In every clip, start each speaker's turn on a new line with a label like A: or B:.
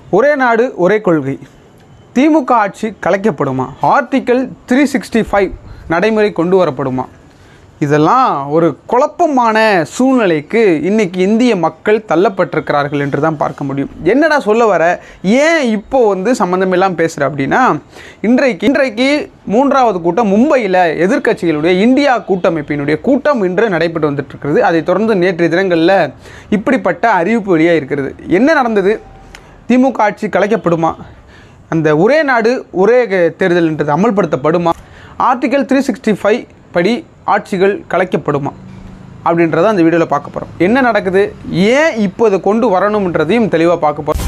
A: ஒரே நாடு ஒரே கொள்கை திமுக ஆட்சி கலைக்கப்படுமா ஆர்டிக்கல் த்ரீ சிக்ஸ்டி ஃபைவ் நடைமுறை கொண்டு வரப்படுமா இதெல்லாம் ஒரு குழப்பமான சூழ்நிலைக்கு இன்னைக்கு இந்திய மக்கள் தள்ளப்பட்டிருக்கிறார்கள் என்று தான் பார்க்க முடியும் என்னடா சொல்ல வர ஏன் இப்போ வந்து சம்மந்தமில்லாம் பேசுகிற அப்படின்னா இன்றைக்கு இன்றைக்கு மூன்றாவது கூட்டம் மும்பையில் எதிர்க்கட்சிகளுடைய இந்தியா கூட்டமைப்பினுடைய கூட்டம் இன்று நடைபெற்று வந்துட்டு இருக்கிறது அதைத் தொடர்ந்து நேற்றைய தினங்களில் இப்படிப்பட்ட அறிவிப்பு வெளியாக இருக்கிறது என்ன நடந்தது திமுக ஆட்சி கலைக்கப்படுமா அந்த ஒரே நாடு ஒரே தேர்தல்ன்றது அமல்படுத்தப்படுமா ஆர்டிகல் த்ரீ சிக்ஸ்டி ஃபைவ் படி ஆட்சிகள் கலைக்கப்படுமா அப்படின்றத அந்த வீடியோவில் பார்க்க போகிறோம் என்ன நடக்குது ஏன் இப்போ இதை கொண்டு வரணுன்றதையும் தெளிவாக பார்க்க போகிறோம்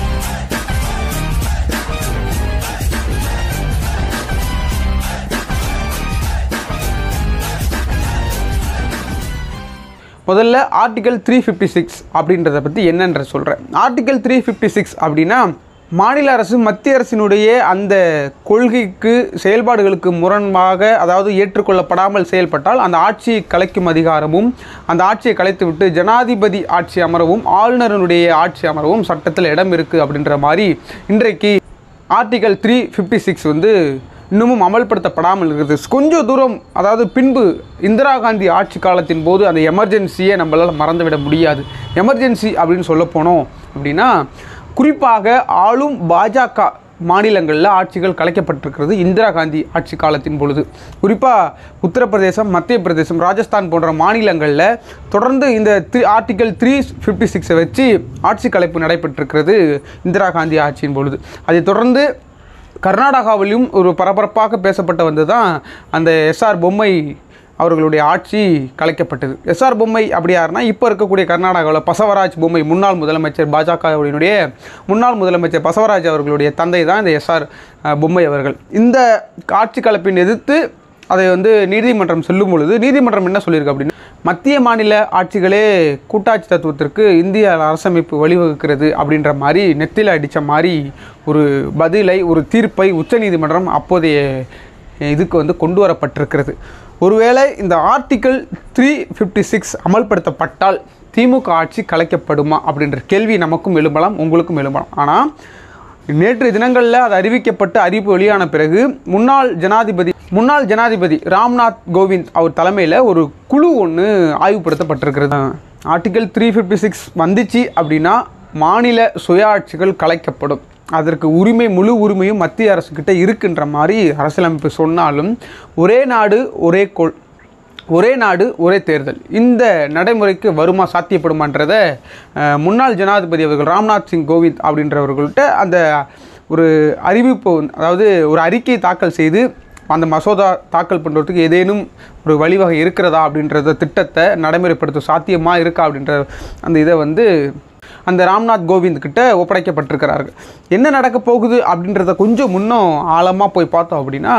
A: முதல்ல ஆர்டிகல் த்ரீ ஃபிஃப்டி சிக்ஸ் அப்படின்றத பற்றி என்னன்ற சொல்கிறேன் ஆர்டிகல் த்ரீ ஃபிஃப்டி சிக்ஸ் அப்படின்னா மாநில அரசு மத்திய அரசினுடைய அந்த கொள்கைக்கு செயல்பாடுகளுக்கு முரணாக அதாவது ஏற்றுக்கொள்ளப்படாமல் செயல்பட்டால் அந்த ஆட்சியை கலைக்கும் அதிகாரமும் அந்த ஆட்சியை கலைத்துவிட்டு ஜனாதிபதி ஆட்சி அமரவும் ஆளுநருடைய ஆட்சி அமரவும் சட்டத்தில் இடம் இருக்குது அப்படின்ற மாதிரி இன்றைக்கு ஆர்டிகல் த்ரீ ஃபிஃப்டி சிக்ஸ் வந்து இன்னமும் அமல்படுத்தப்படாமல் இருக்கிறது கொஞ்சம் தூரம் அதாவது பின்பு இந்திரா காந்தி ஆட்சி காலத்தின் போது அந்த எமர்ஜென்சியை நம்மளால் மறந்துவிட முடியாது எமர்ஜென்சி அப்படின்னு சொல்ல போனோம் அப்படின்னா குறிப்பாக ஆளும் பாஜக மாநிலங்களில் ஆட்சிகள் கலைக்கப்பட்டிருக்கிறது இந்திரா காந்தி ஆட்சி காலத்தின் பொழுது குறிப்பாக உத்தரப்பிரதேசம் மத்திய பிரதேசம் ராஜஸ்தான் போன்ற மாநிலங்களில் தொடர்ந்து இந்த த்ரீ ஆர்டிக்கல் த்ரீ ஃபிஃப்டி சிக்ஸை வச்சு ஆட்சி கலைப்பு நடைபெற்றிருக்கிறது இந்திரா காந்தி ஆட்சியின் பொழுது அதைத் தொடர்ந்து கர்நாடகாவிலும் ஒரு பரபரப்பாக பேசப்பட்டு வந்து தான் அந்த எஸ்ஆர் பொம்மை அவர்களுடைய ஆட்சி கலைக்கப்பட்டது எஸ்ஆர் பொம்மை அப்படி யாருன்னா இப்போ இருக்கக்கூடிய கர்நாடகாவில் பசவராஜ் பொம்மை முன்னாள் முதலமைச்சர் பாஜகவினுடைய முன்னாள் முதலமைச்சர் பசவராஜ் அவர்களுடைய தந்தை தான் இந்த எஸ்ஆர் பொம்மை அவர்கள் இந்த ஆட்சி கலப்பின் எதிர்த்து அதை வந்து நீதிமன்றம் சொல்லும் பொழுது நீதிமன்றம் என்ன சொல்லியிருக்கு அப்படின்னா மத்திய மாநில ஆட்சிகளே கூட்டாட்சி தத்துவத்திற்கு இந்திய அரசமைப்பு வழிவகுக்கிறது அப்படின்ற மாதிரி நெத்தியில் அடித்த மாதிரி ஒரு பதிலை ஒரு தீர்ப்பை உச்சநீதிமன்றம் அப்போதைய இதுக்கு வந்து கொண்டு வரப்பட்டிருக்கிறது ஒருவேளை இந்த ஆர்டிக்கல் த்ரீ ஃபிஃப்டி சிக்ஸ் அமல்படுத்தப்பட்டால் திமுக ஆட்சி கலைக்கப்படுமா அப்படின்ற கேள்வி நமக்கும் எழும்பலாம் உங்களுக்கும் எழும்பலாம் ஆனால் நேற்று தினங்களில் அது அறிவிக்கப்பட்டு அறிவிப்பு வெளியான பிறகு முன்னாள் ஜனாதிபதி முன்னாள் ஜனாதிபதி ராம்நாத் கோவிந்த் அவர் தலைமையில் ஒரு குழு ஒன்று ஆய்வுபடுத்தப்பட்டிருக்கிறது ஆர்டிகல் த்ரீ ஃபிஃப்டி சிக்ஸ் வந்துச்சு அப்படின்னா மாநில சுயாட்சிகள் கலைக்கப்படும் அதற்கு உரிமை முழு உரிமையும் மத்திய அரசுக்கிட்ட இருக்குன்ற மாதிரி அரசியலமைப்பு சொன்னாலும் ஒரே நாடு ஒரே கொள் ஒரே நாடு ஒரே தேர்தல் இந்த நடைமுறைக்கு வருமா சாத்தியப்படுமான்றத அஹ், முன்னாள் ஜனாதிபதி அவர்கள் ராம்நாத் சிங் கோவிந்த் அப்படின்றவர்கள்ட்ட அந்த ஒரு அறிவிப்பு வந்து- அதாவது ஒரு அறிக்கை தாக்கல் செய்து அந்த மசோதா தாக்கல் பண்ணுறதுக்கு ஏதேனும் ஒரு வழிவகை இருக்கிறதா அப்படின்றத திட்டத்தை நடைமுறைப்படுத்த சாத்தியமாக இருக்கா அப்படின்ற அந்த இதை வந்து அந்த ராம்நாத் கோவிந்த் கிட்ட ஒப்படைக்கப்பட்டிருக்கிறார்கள் என்ன நடக்க போகுது அப்படின்றத கொஞ்சம் முன்னும் ஆழமாக போய் பார்த்தோம் அப்படின்னா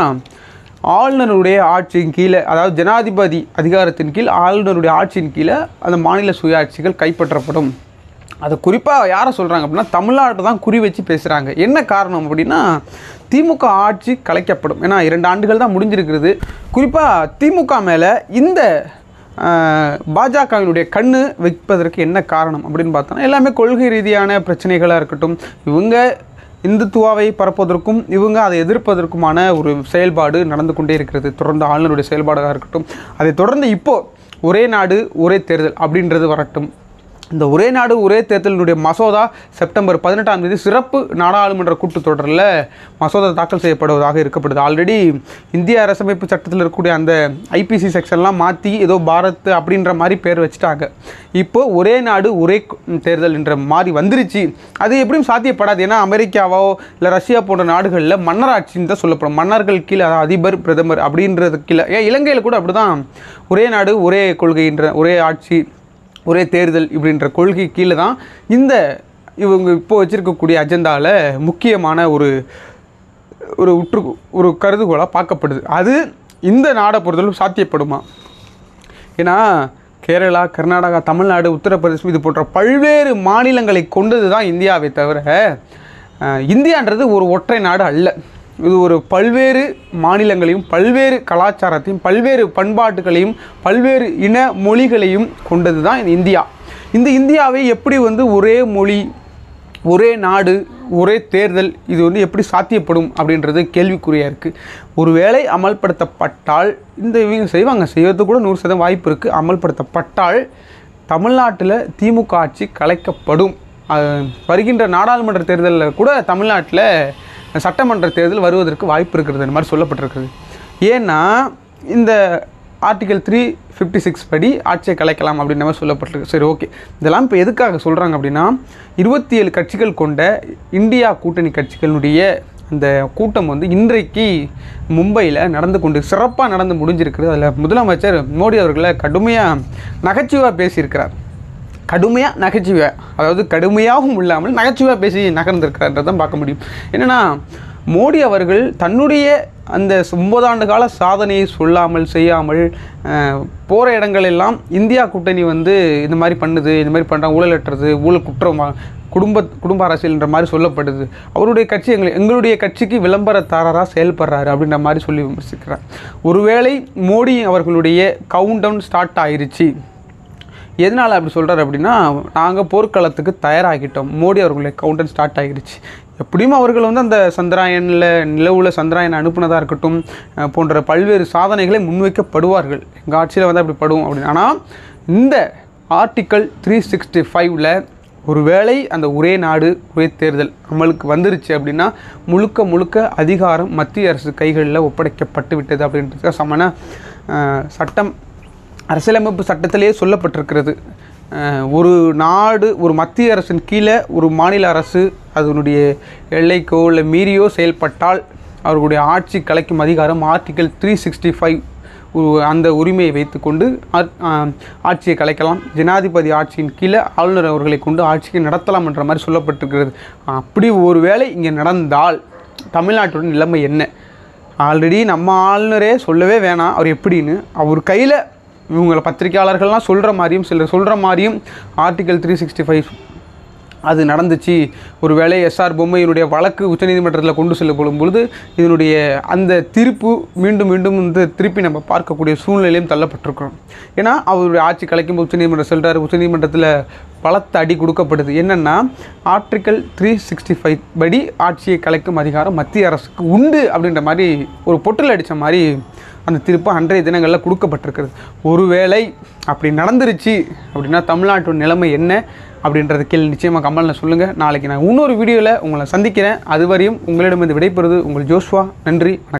A: ஆளுநருடைய ஆட்சியின் கீழே அதாவது ஜனாதிபதி அதிகாரத்தின் கீழ் ஆளுநருடைய ஆட்சியின் கீழே அந்த மாநில சுயாட்சிகள் கைப்பற்றப்படும் அது குறிப்பாக யாரை சொல்கிறாங்க அப்படின்னா தமிழ்நாட்டை தான் குறி வச்சு பேசுகிறாங்க என்ன காரணம் அப்படின்னா திமுக ஆட்சி கலைக்கப்படும் ஏன்னா இரண்டு ஆண்டுகள் தான் முடிஞ்சிருக்கிறது குறிப்பாக திமுக மேலே இந்த ஆஹ், பாஜகவினுடைய கண்ணு வைப்பதற்கு என்ன காரணம் அப்படின்னு பார்த்தோன்னா எல்லாமே கொள்கை ரீதியான பிரச்சனைகளாக இருக்கட்டும் இவங்க இந்துத்துவாவை பரப்புவதற்கும் இவங்க அதை எதிர்ப்பதற்குமான ஒரு செயல்பாடு நடந்து கொண்டே இருக்கிறது தொடர்ந்து ஆளுநருடைய செயல்பாடாக இருக்கட்டும் அதை தொடர்ந்து இப்போ ஒரே நாடு ஒரே தேர்தல் அப்படின்றது வரட்டும் இந்த ஒரே நாடு ஒரே தேர்தலினுடைய மசோதா செப்டம்பர் பதினெட்டாம் தேதி சிறப்பு நாடாளுமன்ற கூட்டத்தொடரில் மசோதா தாக்கல் செய்யப்படுவதாக இருக்கப்படுது ஆல்ரெடி இந்திய அரசமைப்பு சட்டத்தில் இருக்கக்கூடிய அந்த ஐபிசி செக்ஷன்லாம் மாற்றி ஏதோ பாரத் அப்படின்ற மாதிரி பேர் வச்சுட்டாங்க இப்போ ஒரே நாடு ஒரே கு- தேர்தல் என்ற மாதிரி வந்துருச்சு அது எப்படியும் சாத்தியப்படாது ஏன்னா அமெரிக்காவோ இல்லை ரஷ்யா போன்ற நாடுகளில் மன்னராட்சின்னு தான் சொல்லப்படும் மன்னர்கள் கீழே அதாவது அதிபர் பிரதமர் அப்படின்றது கீழே ஏன் இலங்கையில் கூட அப்படிதான் ஒரே நாடு ஒரே கொள்கைன்ற ஒரே ஆட்சி ஒரே தேர்தல் இப்படின்ற கொள்கை கீழே தான் இந்த இவங்க இப்போ வச்சிருக்கக்கூடிய அஜெண்டாவில் முக்கியமான ஒரு ஒரு உற்று ஒரு கருதுகோளாக பார்க்கப்படுது அது இந்த நாடை பொறுத்தளவு சாத்தியப்படுமா ஏன்னா கேரளா கர்நாடகா தமிழ்நாடு உத்தரப்பிரதேசம் இது போன்ற பல்வேறு மாநிலங்களை கொண்டது தான் இந்தியாவை தவிர அஹ், இந்தியான்றது ஒரு ஒற்றை நாடு அல்ல இது ஒரு பல்வேறு மாநிலங்களையும் பல்வேறு கலாச்சாரத்தையும் பல்வேறு பண்பாட்டுகளையும் பல்வேறு இன மொழிகளையும் கொண்டது தான் இந்த இந்தியா இந்த இந்தியாவை எப்படி வந்து ஒரே மொழி ஒரே நாடு ஒரே தேர்தல் இது வந்து எப்படி சாத்தியப்படும் அப்படின்றது கேள்விக்குறியாக இருக்குது ஒருவேளை அமல்படுத்தப்பட்டால் இந்த இவங்க செய்வாங்க செய்வதுக்கு கூட நூறு சதவீதம் வாய்ப்பு இருக்குது அமல்படுத்தப்பட்டால் தமிழ்நாட்டில் திமுக ஆட்சி கலைக்கப்படும் அஹ் வருகின்ற நாடாளுமன்ற தேர்தலில் கூட தமிழ்நாட்டில் சட்டமன்ற தேர்தல் வருவதற்கு வாய்ப்பு இருக்கிறது இந்த மாதிரி சொல்லப்பட்டிருக்குது ஏன்னா இந்த ஆர்டிகல் த்ரீ ஃபிஃப்டி சிக்ஸ் படி ஆட்சியை கலைக்கலாம் அப்படின்ற மாதிரி சொல்லப்பட்டிருக்கு சரி ஓகே இதெல்லாம் இப்போ எதுக்காக சொல்கிறாங்க அப்படின்னா இருபத்தி ஏழு கட்சிகள் கொண்ட இந்தியா கூட்டணி கட்சிகளுடைய அந்த கூட்டம் வந்து இன்றைக்கு மும்பையில் நடந்து கொண்டு சிறப்பாக நடந்து முடிஞ்சிருக்குது அதில் முதலமைச்சர் மோடி அவர்களை கடுமையாக நகைச்சுவாக பேசியிருக்கிறார் கடுமையாக நகைச்சுவை அதாவது கடுமையாகவும் இல்லாமல் நகைச்சுவாக பேசி நகர்ந்திருக்கிறான்றதான் பார்க்க முடியும் என்னென்னா மோடி அவர்கள் தன்னுடைய அந்த ஒன்பது ஆண்டு கால சாதனையை சொல்லாமல் செய்யாமல் போகிற இடங்களெல்லாம் இந்தியா கூட்டணி வந்து இந்த மாதிரி பண்ணுது இந்த மாதிரி பண்ணுறாங்க ஊழலற்றது ஊழல் குற்றமா குடும்ப குடும்ப அரசியல்ன்ற மாதிரி சொல்லப்படுது அவருடைய கட்சி எங்கள் எங்களுடைய கட்சிக்கு விளம்பரதாரராக செயல்படுறாரு அப்படின்ற மாதிரி சொல்லி விமர்சிக்கிறார் ஒருவேளை மோடி அவர்களுடைய கவுண்ட் டவுன் ஸ்டார்ட் ஆயிருச்சு எதனால் அப்படி சொல்கிறார் அப்படின்னா நாங்கள் போர்க்களத்துக்கு தயாராகிட்டோம் மோடி அவர்களுடைய கவுண்டன் ஸ்டார்ட் ஆகிடுச்சு எப்படியும் அவர்கள் வந்து அந்த சந்திராயனில் நிலவுல சந்திராயன் அனுப்புனதாக இருக்கட்டும் அஹ், போன்ற பல்வேறு சாதனைகளை முன்வைக்கப்படுவார்கள் எங்கள் ஆட்சியில் வந்து அப்படி படும் அப்படின்னு ஆனால் இந்த ஆர்டிக்கல் த்ரீ சிக்ஸ்டி ஃபைவ்ல ஒருவேளை அந்த ஒரே நாடு ஒரே தேர்தல் அமலுக்கு வந்துருச்சு அப்படின்னா முழுக்க முழுக்க அதிகாரம் மத்திய அரசு கைகளில் ஒப்படைக்கப்பட்டு விட்டது அப்படின்றதுக்கு சமன அஹ், சட்டம் அரசியலமைப்பு சட்டத்திலேயே சொல்லப்பட்டிருக்கிறது அஹ், ஒரு நாடு ஒரு மத்திய அரசின் கீழே ஒரு மாநில அரசு அதனுடைய எல்லைக்கோ இல்லை மீறியோ செயல்பட்டால் அவர்களுடைய ஆட்சி கலைக்கும் அதிகாரம் ஆர்டிகல் த்ரீ சிக்ஸ்டி ஃபைவ் அந்த உரிமையை வைத்துக்கொண்டு ஆட்- ஆஹ், ஆட்சியை கலைக்கலாம் ஜனாதிபதி ஆட்சியின் கீழே ஆளுநர் அவர்களை கொண்டு ஆட்சியை நடத்தலாம் என்ற மாதிரி சொல்லப்பட்டிருக்கிறது அப்படி ஒரு வேளை இங்கே நடந்தால் தமிழ்நாட்டோட நிலைமை என்ன ஆல்ரெடி நம்ம ஆளுநரே சொல்லவே வேணாம் அவர் எப்படின்னு அவர் கையில் இவங்களை பத்திரிக்கையாளர்கள்லாம் சொல்கிற மாதிரியும் சிலர் சொல்கிற மாதிரியும் ஆர்டிகல் த்ரீ சிக்ஸ்டி ஃபைவ் அது நடந்துச்சு ஒரு வேளை எஸ்ஆர் பொம்மையினுடைய வழக்கு உச்சநீதிமன்றத்தில் கொண்டு செல்லப்படும் பொழுது இதனுடைய அந்த தீர்ப்பு மீண்டும் மீண்டும் வந்து திருப்பி நம்ம பார்க்கக்கூடிய சூழ்நிலையும் தள்ளப்பட்டிருக்கிறோம் ஏன்னா அவருடைய ஆட்சி கலைக்கும் போது உச்சநீதிமன்றம் செல்றாரு உச்சநீதிமன்றத்தில் பலத்த அடி கொடுக்கப்படுது என்னென்னா ஆர்டிக்கல் த்ரீ சிக்ஸ்டி ஃபைவ் படி ஆட்சியை கலைக்கும் அதிகாரம் மத்திய அரசுக்கு உண்டு அப்படின்ற மாதிரி ஒரு பொட்டில் அடித்த மாதிரி அந்த தீர்ப்பு அன்றைய தினங்களில் கொடுக்கப்பட்டிருக்கிறது ஒருவேளை அப்படி நடந்துருச்சு அப்படின்னா தமிழ்நாட்டோட நிலைமை என்ன அப்படின்றது கேள்வி நிச்சயமாக கமலில் சொல்லுங்கள் நாளைக்கு நான் இன்னொரு வீடியோவில் உங்களை சந்திக்கிறேன் அதுவரையும் உங்களிடமிருந்து விடைபெறுவது உங்கள் ஜோஷ்வா நன்றி வணக்கம்